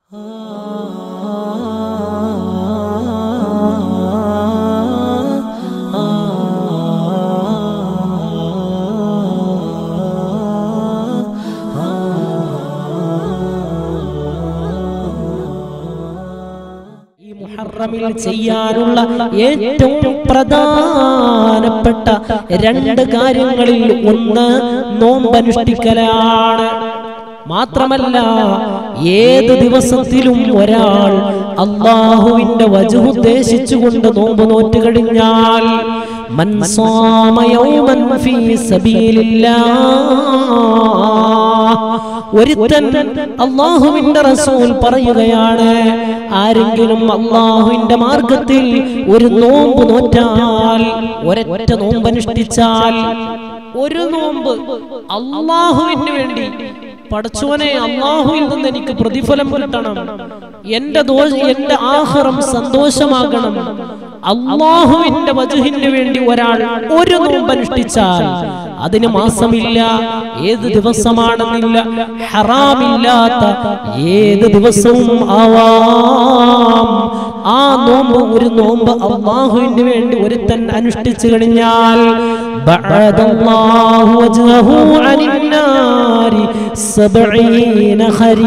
ഈ മുഹറമിൽ ചെയ്യാനുള്ള ഏറ്റവും പ്രധാനപ്പെട്ട രണ്ട് കാര്യങ്ങളിൽ ഒന്ന് നോമ്പനുഷ്ഠിക്കലാണ് മാത്രമല്ല ഏത് ദിവസത്തിലും ഒരാൾ അള്ളാഹുവിന്റെ വജുദ്ദേശിച്ചുകൊണ്ട് നോമ്പ് നോറ്റ് കഴിഞ്ഞാൽ മൻ സാമ യൗമൻ ഫീ സബീലില്ലാഹ് ഒരുത്തൻ അള്ളാഹുവിന്റെ റസൂൽ പറയുകയാണ് ആരെങ്കിലും അള്ളാഹുവിന്റെ മാർഗത്തിൽ ഒരു നോമ്പ് നോറ്റാൽ ഒരൊറ്റ നോമ്പ് അനുഷ്ഠിച്ചാൽ ഒരു നോമ്പ് അള്ളാഹുവിന് വേണ്ടി പടച്ചോനെ അള്ളാഹുവിൽ നിന്ന് എനിക്ക് പ്രതിഫലം കിട്ടണം എന്റെ ദോഷ എന്റെ ആഹാരം സന്തോഷമാകണം അള്ളാഹുവിന്റെ വജുഹിന് വേണ്ടി ഒരാൾ ഒരു നോമ്പ് അനുഷ്ഠിച്ചാൽ അതിന് മാസമില്ല ഏത് ദിവസമാണെന്നില്ല ഹറാമില്ലാത്ത ഏത് ദിവസവും ആവാം ആ നോമ്പ് ഒരു നോമ്പ് അള്ളാഹുവിന് വേണ്ടി ഒരുത്തൻ അനുഷ്ഠിച്ചു കഴിഞ്ഞാൽ بعد الله وجهه عن النار سبعين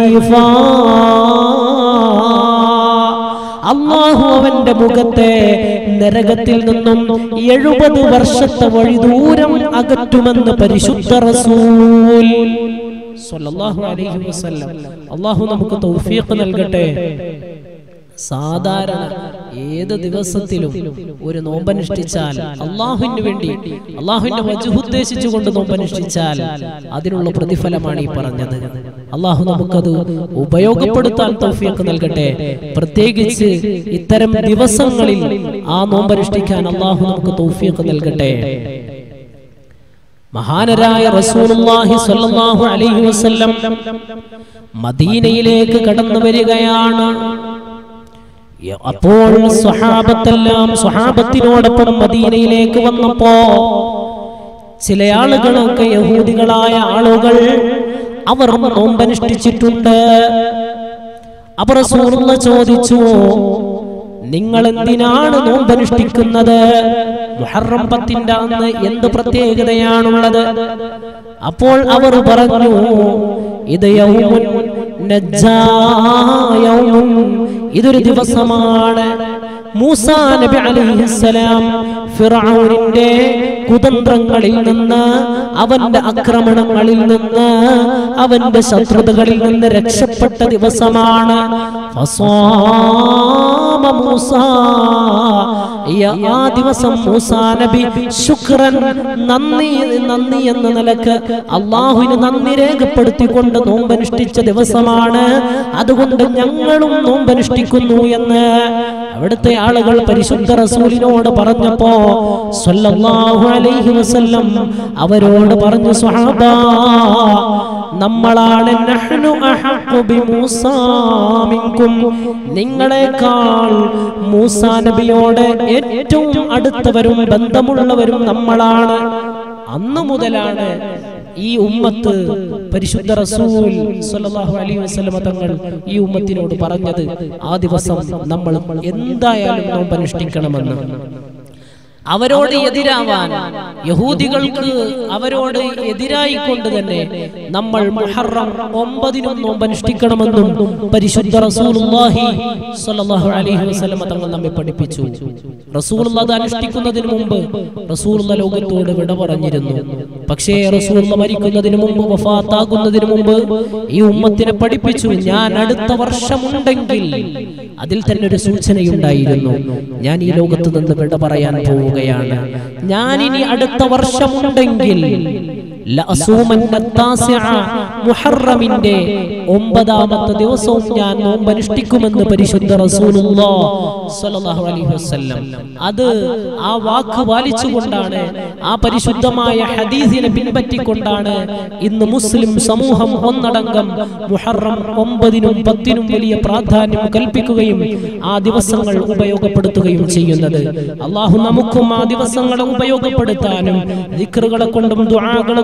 خريفا അള്ളാഹു അവന്റെ മുഖത്തെ നരകത്തിൽ നിന്നും എഴുപത് വർഷത്തെ വഴി ദൂരം അകറ്റുമെന്ന് പരിശുദ്ധ റസൂൽ സ്വല്ലല്ലാഹു അലൈഹി വസല്ലം അള്ളാഹു നമുക്ക് തൗഫീഖ് നൽകട്ടെ സാധാരണ ഏത് ദിവസത്തിലും ഒരു നോമ്പനുഷ്ഠിച്ചാൽ അള്ളാഹുവിന് വേണ്ടി അള്ളാഹുവിന്റെ വജുദ്ദേശിച്ചുകൊണ്ട് നോമ്പനുഷ്ഠിച്ചാൽ അതിനുള്ള പ്രതിഫലമാണ് ഈ പറഞ്ഞത് അള്ളാഹു നമുക്കത് ഉപയോഗപ്പെടുത്താൻ തൗഫീഖ് നൽകട്ടെ പ്രത്യേകിച്ച് ഇത്തരം ദിവസങ്ങളിൽ ആ നോമ്പനുഷ്ഠിക്കാൻ അള്ളാഹു നമുക്ക് തൗഫീഖ് നൽകട്ടെ മഹാനരായ റസൂലുള്ളാഹി സ്വല്ലല്ലാഹു അലൈഹി വസല്ലം മദീനയിലേക്ക് കടന്നു വരികയാണ് അപ്പോൾ സ്വഹാബത്തെല്ലാം സ്വഹാബത്തിനോടൊപ്പം മദീനയിലേക്ക് വന്നപ്പോ ചില ആളുകളൊക്കെ യഹൂദികളായ ആളുകൾ അവർ നോമ്പനുഷ്ഠിച്ചിട്ടുണ്ട് അവർ റസൂലുള്ള ചോദിച്ചു നിങ്ങൾ എന്തിനാണ് നോമ്പനുഷ്ഠിക്കുന്നത് മുഹറം പത്തിന്റെ അന്ന് എന്ത് പ്രത്യേകതയാണുള്ളത് അപ്പോൾ അവർ പറഞ്ഞു ഇത് യൗമുൻ നജ്ജാ യൗമുൻ. ഇതൊരു ദിവസമാണ് മൂസാ നബി അലൈഹിസ്സലാം ഫിറഔനിന്റെ കുതന്ത്രങ്ങളിൽ നിന്ന് അവന്റെ ആക്രമണങ്ങളിൽ നിന്ന് അവന്റെ ശത്രുതകളിൽ നിന്ന് രക്ഷപ്പെട്ട ദിവസമാണ് ഫസാമ മൂസാ. ഈ- ആ ദിവസം മൂസാ നബി ശുക്രൻ നന്ദി നന്ദി എന്ന നിലക്ക് അള്ളാഹുവിന് നന്ദി രേഖപ്പെടുത്തിക്കൊണ്ട് നോമ്പനുഷ്ഠിച്ച ദിവസമാണ് അതുകൊണ്ട് ഞങ്ങളും നോമ്പനുഷ്ഠിക്കുന്നു എന്ന് അവിടുത്തെ ആളുകൾ പരിശുദ്ധ റസൂലിനോട് പറഞ്ഞപ്പോ സ്വല്ലല്ലാഹു അലൈഹി വസല്ലം അവരോട് പറഞ്ഞു സ്വഹാബാ നമ്മളാണ് നഹ്നു അഹഖു ബിമൂസാ മിൻകും നിങ്ങളെക്കാൾ മൂസാ നബിയോട് ഏറ്റവും അടുത്തവരും ബന്ധമുള്ളവരും നമ്മളാണ് അന്ന് മുതലാണ് ഈ ഉമ്മത്ത് പരിശുദ്ധ റസൂൽ സ്വല്ലല്ലാഹു അലൈഹി വസല്ലമ തങ്ങൾ ഈ ഉമ്മത്തിനോട് പറഞ്ഞത് ആ ദിവസം നമ്മൾ എന്തായാലും നോമ്പ് അനുഷ്ഠിക്കണമെന്ന് അവരോട് എതിരാവാൻ യഹൂദികൾക്ക് അവരോട് എതിരായിക്കൊണ്ട് തന്നെ നമ്മൾ മുഹറം ഒമ്പതിനും നോമ്പ് അനുഷ്ഠിക്കണമെന്നും പരിശുദ്ധ റസൂലുള്ളാഹി സ്വല്ലല്ലാഹു അലൈഹി വസല്ലമ തങ്ങൾ നമ്മെ പഠിപ്പിച്ചു റസൂലുള്ള അത് അനുഷ്ഠിക്കുന്നതിന് മുമ്പ് റസൂലുള്ള ലോകത്തോട് വിട പറഞ്ഞിരുന്നു പക്ഷേ റസൂലുള്ള മരിക്കുന്നതിന് മുമ്പ് വഫാത്താകുന്നതിന് മുമ്പ് ഈ ഉമ്മത്തിനെ പഠിപ്പിച്ചു ഞാൻ അടുത്ത വർഷമുണ്ടെങ്കിൽ അതിൽ തന്നെ ഒരു സൂചനയുണ്ടായിരുന്നു ഞാൻ ഈ ലോകത്ത് നിന്ന് വിട പറയാൻ പോവുകയാണ് ഞാൻ ഇനി അടുത്ത വർഷമുണ്ടെങ്കിൽ ലഅസൂമന്ന താസിഅ മുഹറമിന്റെ ഒമ്പതാമത്തെ ദിവസവും ഞാൻ നോമ്പ് അനുഷ്ഠിക്കുമെന്ന് പരിശുദ്ധ റസൂലുള്ളാഹ് സ്വല്ലല്ലാഹു അലൈഹി വസല്ലം അത് ആ വാക്ക് പാലിച്ചുകൊണ്ടാണ് ആ പരിശുദ്ധമായ ഹദീസിനെ പിൻപറ്റിക്കൊണ്ടാണ് ഇന്ന് മുസ്ലിം സമൂഹം ഒന്നടങ്കം മുഹറം ഒമ്പതിനും പത്തിനും വലിയ പ്രാധാന്യം കൽപ്പിക്കുകയും ആ ദിവസങ്ങൾ ഉപയോഗപ്പെടുത്തുകയും ചെയ്യുന്നത് അള്ളാഹു നമുക്കും ആ ദിവസങ്ങളെ ഉപയോഗപ്പെടുത്താനും ദിക്റുകളെ കൊണ്ടും ദുആകളെ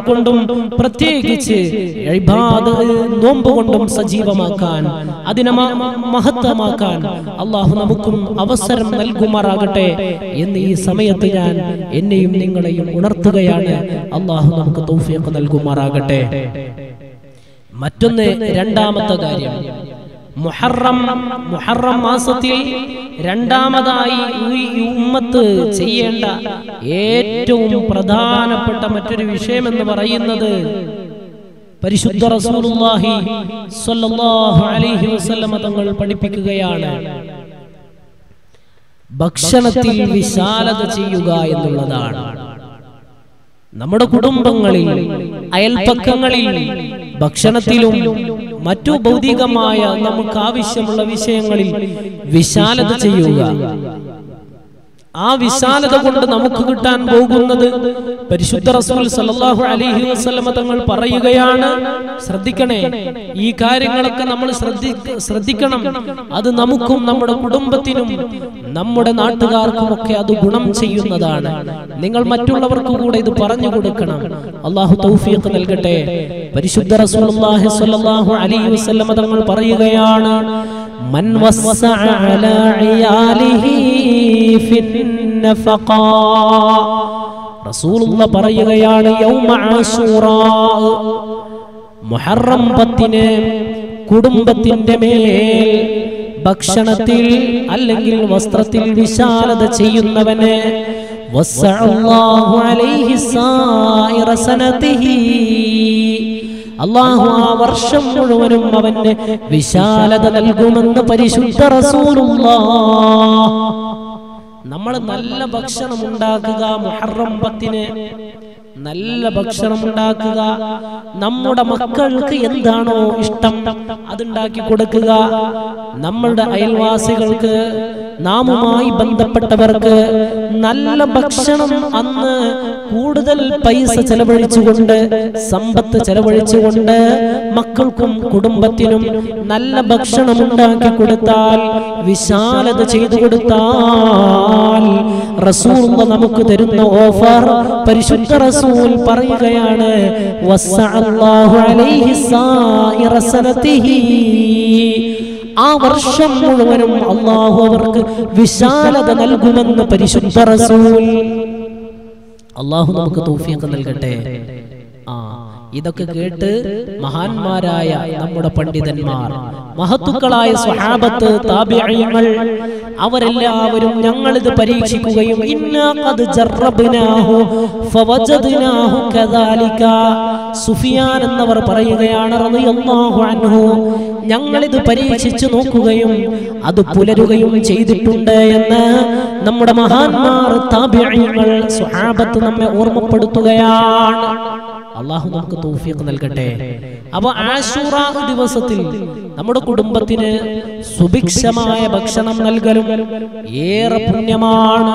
കൊണ്ടും പ്രത്യേകിച്ച് ഇബാദ- നോമ്പ് കൊണ്ടും സജീവമാക്കാൻ അതിനെ മ- മഹത്വമാക്കാൻ അള്ളാഹു നമുക്കും അവസരം നൽകുമാറാകട്ടെ എന്ന് ഈ സമയത്ത് ഞാൻ എന്നെയും നിങ്ങളെയും ഉണർത്തുകയാണ് അള്ളാഹു നമുക്ക് തൗഫീഖ് നൽകുമാറാകട്ടെ മറ്റൊന്ന് രണ്ടാമത്തെ കാര്യം മുഹറം മുഹറം മാസത്തിൽ രണ്ടാമതായി ഈ ഉമ്മത്ത് ചെയ്യേണ്ട ഏറ്റവും പ്രധാനപ്പെട്ട മറ്റൊരു വിഷയം എന്ന് പറയുന്നത് പരിശുദ്ധ റസൂലുള്ളാഹി സ്വല്ലല്ലാഹു അലൈഹി വസല്ലമ തങ്ങൾ പഠിപ്പിക്കുകയാണ് ഭക്ഷണത്തിൽ വിശാലത ചെയ്യുക എന്നുള്ളതാണ് നമ്മുടെ കുടുംബങ്ങളിൽ അയൽപ്പക്കങ്ങളിൽ ഭക്ഷണത്തിലും മറ്റു ഭൗതികമായ നമുക്ക് ആവശ്യമുള്ള വിഷയങ്ങളിൽ വിശാലത ചെയ്യുക ആ വിശാലത കൊണ്ട് നമുക്ക് കിട്ടാൻ പോകുന്നത് പരിശുദ്ധ റസൂൽ സല്ലല്ലാഹു അലൈഹി വസല്ലമ തങ്ങൾ പറയുകയാണ് ശ്രദ്ധിക്കണേ ഈ കാര്യങ്ങളൊക്കെ നമ്മൾ ശ്രദ്ധി- ശ്രദ്ധിക്കണം അത് നമുക്കും നമ്മുടെ കുടുംബത്തിനും നമ്മുടെ നാട്ടുകാർക്കും ഒക്കെ അത് ഗുണം ചെയ്യുന്നതാണ് നിങ്ങൾ മറ്റുള്ളവർക്ക് കൂടെ ഇത് പറഞ്ഞു കൊടുക്കണം അള്ളാഹു തൗഫീഖ് നൽകട്ടെ പരിശുദ്ധ റസൂലുള്ളാഹി സ്വല്ലല്ലാഹു അലൈഹി വസല്ലമ തങ്ങൾ പറയുകയാണ് من وسع على عياله في النفقا റസൂലുള്ള പറയുകയാണ് യൗമ ആശൂറാ മുഹറം പത്തിന് കുടുംബത്തിന്റെ മേൽ ഭക്ഷണത്തിൽ അല്ലെങ്കിൽ വസ്ത്രത്തിൽ വിശാലത ചെയ്യുന്നവന് വസ്സഅല്ലാഹു അലൈഹി സായിറ സനതിഹി അള്ളാഹു ആ വർഷം മുഴുവനും അവന് വിശാലത നൽകുമെന്ന് പരിശുദ്ധ റസൂലുള്ളാഹ് നമ്മൾ നല്ല ഭക്ഷണം ഉണ്ടാക്കുക മുഹറം പത്തിന് നല്ല ഭക്ഷണം ഉണ്ടാക്കുക നമ്മുടെ മക്കൾക്ക് എന്താണോ ഇഷ്ടം അതുണ്ടാക്കി കൊടുക്കുക നമ്മളുടെ അയൽവാസികൾക്ക് നാമുമായി ബന്ധപ്പെട്ടവർക്ക് നല്ല ഭക്ഷണം അന്ന് കൂടുതൽ പൈസ ചെലവഴിച്ചുകൊണ്ട് സമ്പത്ത് ചെലവഴിച്ചുകൊണ്ട് മക്കൾക്കും കുടുംബത്തിനും നല്ല ഭക്ഷണം ഉണ്ടാക്കി കൊടുത്താൽ വിശാലത ചെയ്തു കൊടുത്താൽ റസൂൽ നമുക്ക് തരുന്ന ഓഫർ പരിശുദ്ധ റസൂൽ പറയുകയാണ് വസ്സഅല്ലാഹു അലൈഹി സായിറ സനതിഹി ആ വർഷം മുഴുവനും അള്ളാഹു അവർക്ക് വിശാലത നൽകുമെന്ന് പരിശുദ്ധ റസൂൽ അള്ളാഹു നമുക്ക് തൗഫീഖ് നൽകട്ടെ ആ ഇതൊക്കെ കേട്ട് മഹാന്മാരായ നമ്മുടെ പണ്ഡിതന്മാർ മഹത്തുക്കളായ സ്വഹാബത്ത് താബിഈങ്ങൾ അവരെല്ലാവരും ഞങ്ങൾ ഇത് പരീക്ഷിക്കുകയും ഇന്നാ ഖദ് ജറബ്നാഹു ഫവജദ്നാഹു കദാലിക സുഫിയാൻ എന്നവർ പറയുകയാണ് റളിയല്ലാഹു അൻഹു ഞങ്ങൾ ഇത് പരീക്ഷിച്ചു നോക്കുകയും അത് പുലരുകയും ചെയ്തിട്ടുണ്ട് എന്ന് നമ്മുടെ മഹാന്മാർ താബിഈങ്ങൾ സ്വഹാബത്ത് നമ്മെ ഓർമ്മപ്പെടുത്തുകയാണ് അള്ളാഹു നമുക്ക് തൗഫീഖ് നൽകട്ടെ അപ്പൊ ആശൂറ ദിവസത്തിൽ നമ്മുടെ കുടുംബത്തിന് സുഭിക്ഷമായ ഭക്ഷണം നൽകലും ഏറെ പുണ്യമാണ്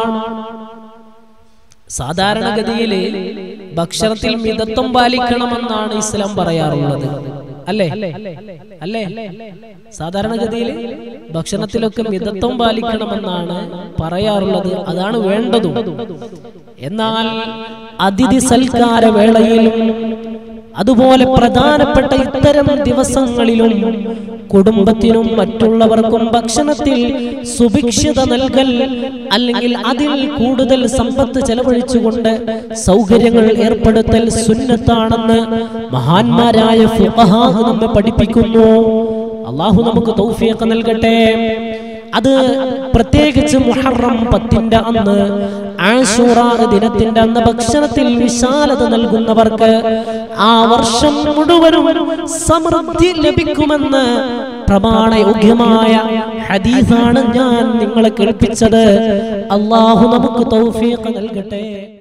സാധാരണഗതിയിൽ ഭക്ഷണത്തിൽ മിതത്വം പാലിക്കണമെന്നാണ് ഇസ്ലാം പറയാറുള്ളത് അല്ലേ അല്ലേ സാധാരണഗതിയിൽ ഭക്ഷണത്തിലൊക്കെ മിതത്വം പാലിക്കണമെന്നാണ് പറയാറുള്ളത് അതാണ് വേണ്ടതും എന്നാൽ അതിഥി സൽക്കാര വേളയിലും അതുപോലെ പ്രധാനപ്പെട്ട ഇത്തരം ദിവസങ്ങളിലും കുടുംബത്തിനും മറ്റുള്ളവർക്കും ഭക്ഷണത്തിൽ സുഭിക്ഷത നൽകൽ അല്ലെങ്കിൽ അതിൽ കൂടുതൽ സമ്പത്ത് ചെലവഴിച്ചുകൊണ്ട് സൗകര്യങ്ങൾ ഏർപ്പെടുത്തൽ സുന്നത്താണെന്ന് മഹാന്മാരായ ഫുഖഹാ നമ്മെ പഠിപ്പിക്കുന്നു അള്ളാഹു നമുക്ക് തൗഫീഖ് നൽകട്ടെ അത് പ്രത്യേകിച്ച് മുഹറം പത്തിന്റെ അന്ന് ആശൂറ ദിനത്തിന്റെ അന്ന് ഭക്ഷണത്തിൽ വിശാലത നൽകുന്നവർക്ക് ആ വർഷം മുഴുവനും സമൃദ്ധി ലഭിക്കുമെന്ന് പ്രമാണയോഗ്യമായ ഹദീസാണ് ഞാൻ നിങ്ങളെ കേൾപ്പിച്ചത് അള്ളാഹു നമുക്ക് തൗഫീഖ് നൽകട്ടെ